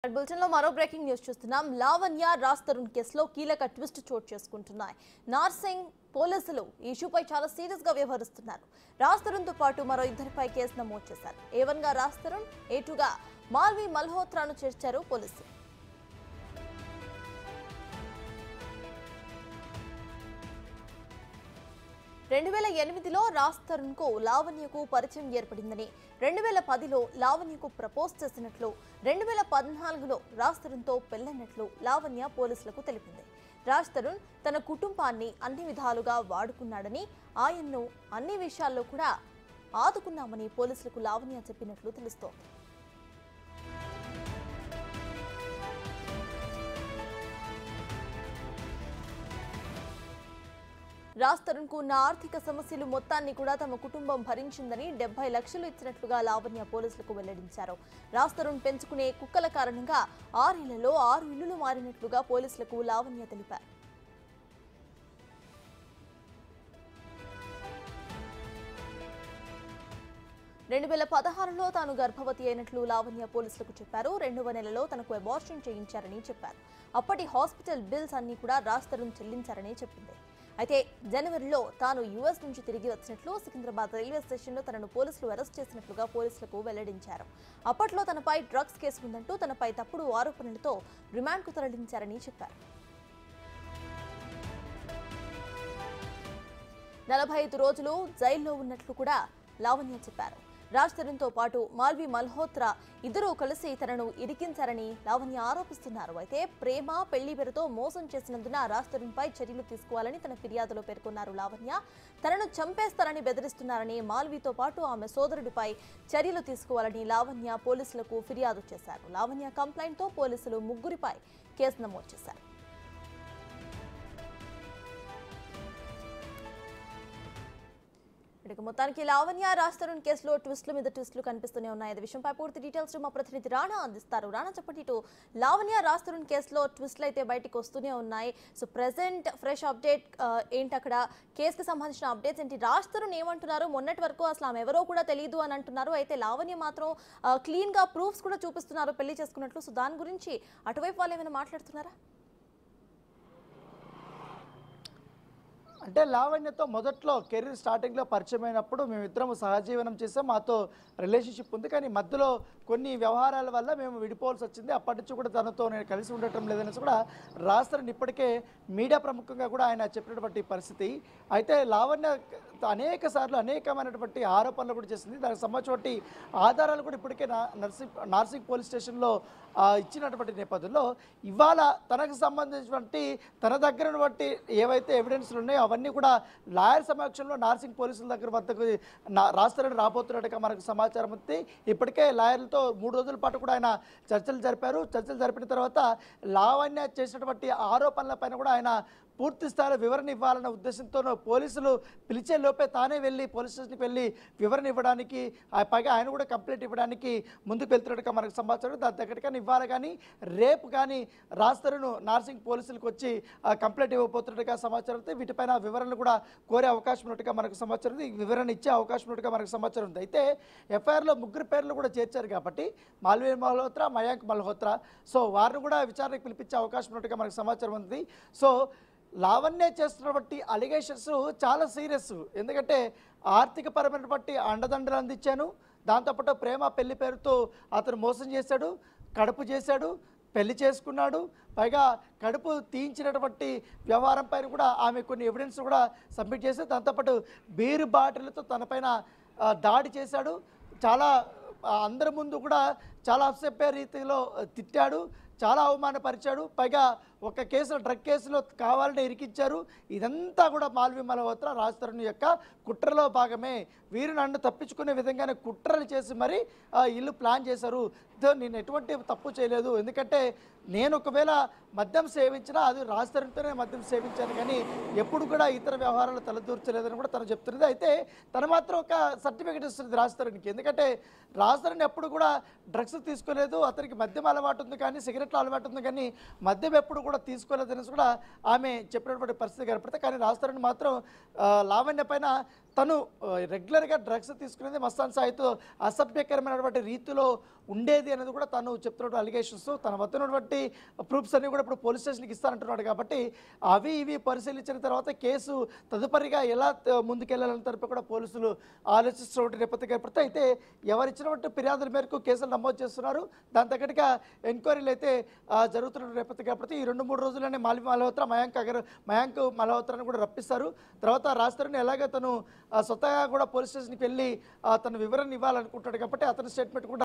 bulletin లో మరో breaking news చూస్తున్నాం లావణ్య రాజ్ తరుణ్ కేసులో కీలక ట్విస్ట్ చోటు చేసుకుంటున్నాయి నార్సింగ్ పోలీసులు ఈ ఇష్యూపై చాలా సీరియస్ గా వ్యవహరిస్తున్నారు రాజ్ తరుణ్ తో పాటు మరో ఇద్దరిపై కేసు నమోదు చేశారు ఏ వన్ గా రాజ్ తరుణ్ ఏ టూ గా మాల్వి మల్హోత్రాను చేర్చారు పోలీసులు రెండు వేల ఎనిమిదిలో రాజ్ తరుణ్ కు లావణ్యకు పరిచయం ఏర్పడిందని రెండు వేల పదిలో లావణ్యకు ప్రపోజ్ చేసినట్లు రెండు వేల పద్నాలుగులో రాజ్ తరుణ్తో పెళ్లైనట్లు లావణ్య పోలీసులకు తెలిపింది రాజ్ తరుణ్ తన కుటుంబాన్ని అన్ని విధాలుగా వాడుకున్నాడని ఆయన్ను అన్ని విషయాల్లో కూడా ఆదుకున్నామని పోలీసులకు లావణ్య చెప్పినట్లు తెలుస్తోంది రాజ్ తరుణ్ కు ఉన్న ఆర్థిక సమస్యలు మొత్తాన్ని కూడా తమ కుటుంబం భరించిందని డెబ్బై లక్షలు ఇచ్చినట్లుగా లావణ్య పోలీసులకు వెల్లడించారు రాజ్ తరుణ్ పెంచుకునే కుక్కల కారణంగా ఆరేళ్లలో ఆరు ఇళ్లులు మారినట్లుగా పోలీసులకు లావణ్య తెలిపారు రెండు వేల పదహారులో తాను గర్భవతి అయినట్లు లావణ్య పోలీసులకు చెప్పారు రెండవ నెలలో తనకు అబార్షన్ చేయించారని చెప్పారు అప్పటి హాస్పిటల్ బిల్స్ అన్ని కూడా రాజ్ తరుణ్ చెల్లించారని చెప్పింది అయితే జనవరిలో తాను యుఎస్ నుంచి తిరిగి వచ్చినట్లు సికింద్రాబాద్ రైల్వే స్టేషన్లో తనను పోలీసులు అరెస్ట్ చేసినట్లుగా పోలీసులకు వెల్లడించారు అప్పట్లో తనపై డ్రగ్స్ కేసు ఉందంటూ తనపై తప్పుడు ఆరోపణలతో రిమాండ్కు తరలించారని చెప్పారు నలభై ఐదు రోజులు జైల్లో ఉన్నట్లు కూడా లావణ్య చెప్పారు రాజ్ తరుణ్తో పాటు మాల్వి మల్హోత్రా ఇద్దరూ కలిసి తనను ఇరికించారని లావణ్య ఆరోపిస్తున్నారు అయితే ప్రేమ పెళ్లి పేరుతో మోసం చేసినందున రాజ్ తరుణ్పై చర్యలు తీసుకోవాలని తన ఫిర్యాదులో పేర్కొన్నారు లావణ్య తనను చంపేస్తారని బెదిరిస్తున్నారని మాల్వితో పాటు ఆమె సోదరుడిపై చర్యలు తీసుకోవాలని లావణ్య పోలీసులకు ఫిర్యాదు చేశారు లావణ్య కంప్లైంట్తో పోలీసులు ముగ్గురిపై కేసు నమోదు చేశారు ఇక మొత్తానికి లావణ్య రాజ్ తరుణ్ కేసులో ట్విస్టుల మీద ట్విస్టులు కనిపిస్తూనే ఉన్నాయి అదే విషయంపై పూర్తి డీటెయిల్స్ మా ప్రతినిధి రాణా అందిస్తారు రాణా చెప్పండి ఇటు లావణ్య రాజ్ తరుణ్ కేసులో ట్విస్టులు అయితే బయటికి వస్తూనే ఉన్నాయి సో ప్రెసెంట్ ఫ్రెష్ అప్డేట్ ఏంటి అక్కడ కేసుకి సంబంధించిన అప్డేట్స్ ఏంటి రాజ్ తరుణ్ ఏమంటున్నారు మొన్నటి వరకు అసలు ఆమె ఎవరో కూడా తెలియదు అని అంటున్నారు అయితే లావణ్య మాత్రం క్లీన్ గా ప్రూఫ్స్ కూడా చూపిస్తున్నారు పెళ్లి చేసుకున్నట్లు సో దాని గురించి అటువైపు వాళ్ళు ఏమైనా మాట్లాడుతున్నారా అంటే లావణ్యతో మొదట్లో కెరీర్ స్టార్టింగ్లో పరిచయం అయినప్పుడు మేమిద్దరం సహజీవనం చేసాం మాతో రిలేషన్షిప్ ఉంది కానీ మధ్యలో కొన్ని వ్యవహారాల వల్ల మేము విడిపోవాల్సి వచ్చింది అప్పటి నుంచి కూడా తనతో నేను కలిసి ఉండటం లేదనేసి కూడా రాస్తారని ఇప్పటికే మీడియా ప్రముఖంగా కూడా ఆయన చెప్పినటువంటి పరిస్థితి అయితే లావణ్య అనేక సార్లు అనేకమైనటువంటి ఆరోపణలు కూడా చేసింది దానికి సంబంధించినటువంటి ఆధారాలు కూడా ఇప్పటికే నా నర్సింగ్ నార్సింగ్ పోలీస్ స్టేషన్లో ఆ, ఇచ్చినటువంటి నేపథ్యంలో ఇవాళ తనకు సంబంధించినటువంటి తన దగ్గర ఉన్నటువంటి ఏవైతే ఎవిడెన్స్లు ఉన్నాయో అవన్నీ కూడా లాయర్ సమక్షంలో నార్సింగ్ పోలీసుల దగ్గర వద్దకు నా రాస్తారని రాబోతున్నట్టుగా మనకు సమాచారం ఉంది ఇప్పటికే లాయర్లతో మూడు రోజుల పాటు కూడా ఆయన చర్చలు జరిపారు చర్చలు జరిపిన తర్వాత లావణ్య చేసినటువంటి ఆరోపణలపైన కూడా ఆయన పూర్తి స్థాయిలో వివరణ ఇవ్వాలన్న ఉద్దేశంతో పోలీసులు పిలిచే లోపే తానే వెళ్ళి పోలీస్ స్టేషన్కి వెళ్ళి వివరణ ఇవ్వడానికి ఆ పైగా ఆయన కూడా కంప్లైంట్ ఇవ్వడానికి ముందుకు వెళ్తున్నట్టుగా మనకు సమాచారం దాని దగ్గర కానీ ఇవ్వాలి కానీ రేపు కానీ రాస్తరును నార్సింగ్ పోలీసులకు వచ్చి ఆ కంప్లైంట్ ఇవ్వబోతున్నట్టుగా సమాచారం ఉంది వీటిపైన వివరణలు కూడా కోరే అవకాశం ఉన్నట్టుగా మనకు సమాచారం ఉంది ఈ వివరణ ఇచ్చే అవకాశం ఉన్నట్టుగా మనకు సమాచారం ఉంది అయితే ఎఫ్ఐఆర్లో ముగ్గురు పేర్లు కూడా చేర్చారు కాబట్టి మాల్వీ మల్హోత్రా మయాంక్ మల్హోత్రా సో వారిని కూడా విచారణకు పిలిపించే అవకాశం ఉన్నట్టుగా మనకు సమాచారం ఉంది సో లావణ్య చేస్తున్నటువంటి అలిగేషన్స్ చాలా సీరియస్ ఎందుకంటే ఆర్థిక పరమైనటువంటి అండదండలు అందించాను దాంతోపాటు ప్రేమ పెళ్లి పేరుతో అతను మోసం చేశాడు కడుపు చేశాడు పెళ్లి చేసుకున్నాడు పైగా కడుపు తీయించినటువంటి వ్యవహారం పైన కూడా ఆమె కొన్ని ఎవిడెన్స్ కూడా సబ్మిట్ చేసి దాంతోపాటు బీరు బాటిల్తో తనపైన ఆ, దాడి చేశాడు చాలా ఆ, అందరి ముందు కూడా చాలా అప్సెప్పే రీతిలో ఆ, తిట్టాడు చాలా అవమానపరిచాడు పైగా ఒక కేసులో డ్రగ్ కేసులో కావాలని ఇరికించారు ఇదంతా కూడా మాల్వి మల్హోత్రా రాజ్ తరుణ్ యొక్క కుట్రలో భాగమే వీరు నన్ను తప్పించుకునే విధంగానే కుట్రలు చేసి మరి ఆ, ఇల్లు ప్లాన్ చేశారు దో నేను ఎటువంటి తప్పు చేయలేదు ఎందుకంటే నేను ఒకవేళ మద్యం సేవించినా అది రాజ్ తరుణ్తోనే మద్యం సేవించాను కానీ ఎప్పుడు కూడా ఇతర వ్యవహారాలు తలదూర్చలేదని కూడా తను చెప్తున్నది అయితే తను మాత్రం ఒక సర్టిఫికేట్ ఇస్తుంది రాజ్ తరుణ్కి ఎందుకంటే రాజ్ తరుణ్ ఎప్పుడు కూడా డ్రగ్స్ తీసుకోలేదు అతనికి మద్యం అలవాటు ఉంది కానీ సిగరెట్ల అలవాటు ఉంది కానీ మద్యం ఎప్పుడు కూడా తీసుకోలేదనేసి కూడా ఆమె చెప్పినటువంటి పరిస్థితి కనపడితే కానీ రాజ్ తరుణ్ మాత్రం ఆ, లావణ్య పైన తను ఆ, రెగ్యులర్గా డ్రగ్స్ తీసుకునేది మస్తాన్ సాయితో అసభ్యకరమైనటువంటి రీతిలో ఉండేది అనేది కూడా తను చెప్తున్నటువంటి అలిగేషన్స్ తన వద్ద ఉన్నటువంటి ప్రూఫ్స్ అన్ని కూడా ఇప్పుడు పోలీస్ స్టేషన్కి ఇస్తానంటున్నాడు కాబట్టి అవి ఇవి పరిశీలించిన తర్వాత కేసు తదుపరిగా ఎలా త- ముందుకెళ్లాలని తరపు కూడా పోలీసులు ఆలోచిస్తున్నటువంటి నేపథ్యం ఏర్పడితే అయితే ఎవరిచ్చినటువంటి ఫిర్యాదుల మేరకు కేసులు నమోదు చేస్తున్నారు దాని తగ్గట్టుగా ఎంక్వైరీలు అయితే ఆ, జరుగుతున్న నేపథ్యం కాబట్టి ఈ రెండు మూడు రోజుల్లోనే మాలి మల్హోత్రా మయాంక్ అగర్ మయాంక్ మల్హోత్రాను కూడా రప్పిస్తారు తర్వాత రాస్తారని ఎలాగ తను ఆ, స్వతహాగా కూడా పోలీస్ స్టేషన్కి వెళ్ళి ఆ, తన వివరణ ఇవ్వాలనుకుంటాడు కాబట్టి అతని స్టేట్మెంట్ కూడా